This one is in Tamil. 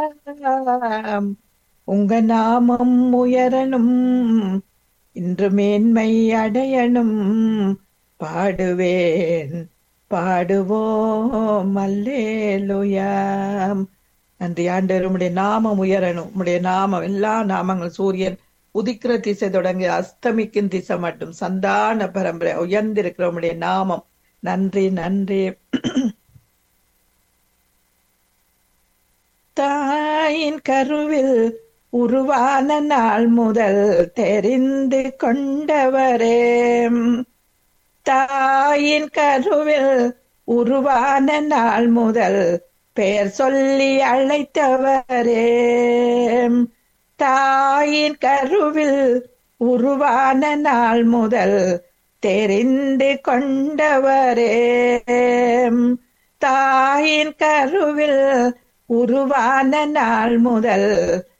உங்க நாமம் உயரணும் இன்று மேன்மை அடையணும் பாடுவேன் பாடுவோம் அல்லேலுயாம் நன்றி ஆண்டவர் உம்முடைய நாமம் உயரணும் உம்முடைய நாமம் எல்லா நாமங்கள் சூரியன் உதிக்கிற திசை தொடங்கி அஸ்தமிக்கும் திசை மட்டும் சந்தான பரம்பரை உயர்ந்திருக்கிற உம்முடைய நாமம் நன்றி நன்றி தாயின் கருவில் உருவான நாள் முதல் தெரிந்து கொண்டவரே தாயின் கருவில் உருவான நாள் முதல் பெயர் சொல்லி அழைத்தவரே தாயின் கருவில் உருவான நாள் முதல் தெரிந்து கொண்டவரே தாயின் கருவில் உருவான நாள் முதல்